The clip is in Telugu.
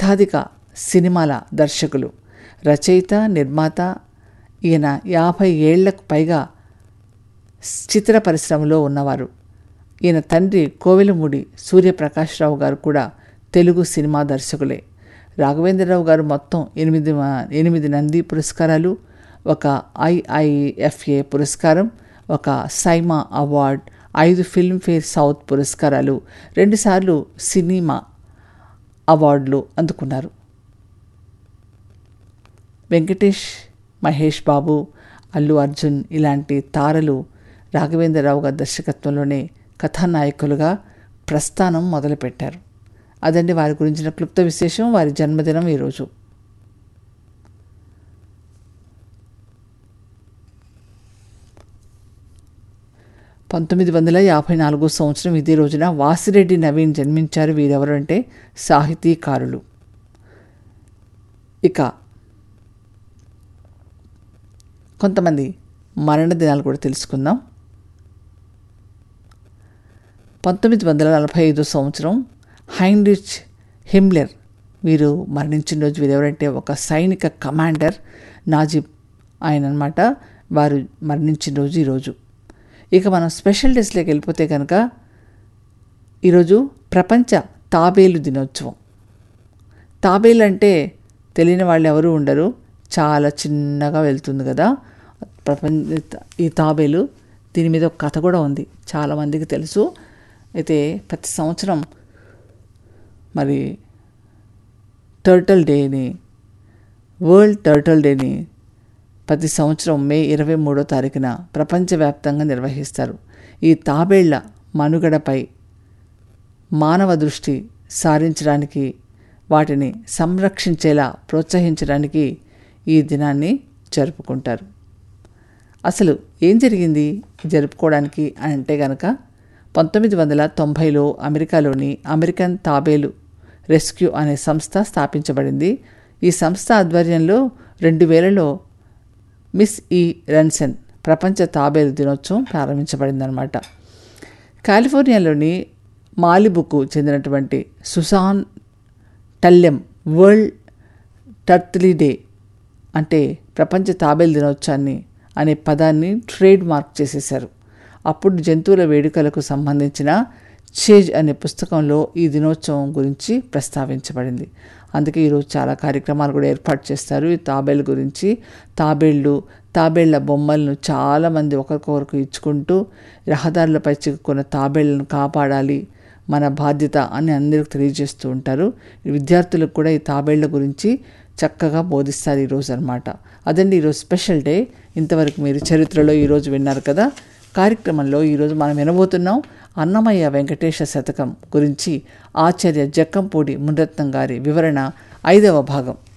లక్షాధిక సినిమాల దర్శకులు రచయిత నిర్మాత ఈయన యాభై ఏళ్లకు పైగా చిత్ర పరిశ్రమలో ఉన్నవారు ఈయన తండ్రి కోవెలమూడి సూర్యప్రకాశ్రావు గారు కూడా తెలుగు సినిమా దర్శకులే రాఘవేంద్రరావు గారు మొత్తం ఎనిమిది మ- ఎనిమిది నంది పురస్కారాలు ఒక ఐఐఎఫ్ఏ పురస్కారం ఒక సైమా అవార్డ్ ఐదు ఫిల్మ్ఫేర్ సౌత్ పురస్కారాలు రెండుసార్లు సినిమా అవార్డులు అందుకున్నారు వెంకటేష్ మహేష్ బాబు అల్లు అర్జున్ ఇలాంటి తారలు రాఘవేంద్రరావు గారి దర్శకత్వంలోనే కథానాయకులుగా ప్రస్థానం మొదలుపెట్టారు అదండి వారి గురించిన క్లుప్త విశేషం వారి జన్మదినం ఈరోజు పంతొమ్మిది వందల యాభై నాలుగో సంవత్సరం ఇదే రోజున వాసిరెడ్డి నవీన్ జన్మించారు వీరెవరు అంటే సాహితీకారులు ఇక కొంతమంది మరణ దినాలు కూడా తెలుసుకుందాం పంతొమ్మిది వందల నలభై ఐదో సంవత్సరం హైన్రిచ్ హిమ్లెర్ వీరు మరణించిన రోజు వీరు ఎవరంటే ఒక సైనిక కమాండర్ నాజిబ్ ఆయన అనమాట వారు మరణించిన రోజు ఈరోజు ఇక మనం స్పెషల్ డేస్లోకి వెళ్ళిపోతే కనుక ఈరోజు ప్రపంచ తాబేలు దినోత్సవం తాబేలు అంటే తెలియని వాళ్ళు ఎవరు ఉండరు చాలా చిన్నగా వెళ్తుంది కదా ప్రపంచ ఈ తాబేలు దీని మీద ఒక కథ కూడా ఉంది చాలామందికి తెలుసు అయితే ప్రతి సంవత్సరం మరి టర్టల్ డేని వరల్డ్ టర్టల్ డేని ప్రతి సంవత్సరం మే ఇరవై మూడో తారీఖున ప్రపంచవ్యాప్తంగా నిర్వహిస్తారు ఈ తాబేళ్ల మనుగడపై మానవ దృష్టి సారించడానికి వాటిని సంరక్షించేలా ప్రోత్సహించడానికి ఈ దినాన్ని జరుపుకుంటారు అసలు ఏం జరిగింది జరుపుకోవడానికి అని అంటే గనక పంతొమ్మిది వందల తొంభైలో అమెరికాలోని అమెరికన్ తాబేలు రెస్క్యూ అనే సంస్థ స్థాపించబడింది ఈ సంస్థ ఆధ్వర్యంలో రెండు వేలలో మిస్ ఈ రన్సెన్ ప్రపంచ తాబేలు దినోత్సవం ప్రారంభించబడిందనమాట కాలిఫోర్నియాలోని మాలిబుకు చెందినటువంటి Susan Tellem world turtle day అంటే ప్రపంచ తాబేలు దినోత్సవాన్ని అనే పదాన్ని ట్రేడ్ మార్క్ చేసేశారు అప్పుడు జంతువుల వేడుకలకు సంబంధించిన చేజ్ అనే పుస్తకంలో ఈ దినోత్సవం గురించి ప్రస్తావించబడింది అందుకే ఈరోజు చాలా కార్యక్రమాలు కూడా ఏర్పాటు చేస్తారు ఈ తాబేళ్ళ గురించి తాబేళ్ళు తాబేళ్ల బొమ్మలను చాలామంది ఒకరికొకరికి ఇచ్చుకుంటూ రహదారులపై చిక్కుకున్న తాబేళ్లను కాపాడాలి మన బాధ్యత అని అందరికి తెలియజేస్తూ ఉంటారు విద్యార్థులకు కూడా ఈ తాబేళ్ల గురించి చక్కగా బోధిస్తారు ఈరోజు అనమాట అదండి ఈరోజు స్పెషల్ డే ఇంతవరకు మీరు చరిత్రలో ఈరోజు విన్నారు కదా కార్యక్రమంలో ఈరోజు మనం వినబోతున్నాం అన్నమయ్య వెంకటేశ శతకం గురించి ఆచార్య జక్కంపూడి మునరత్నం గారి వివరణ ఐదవ భాగం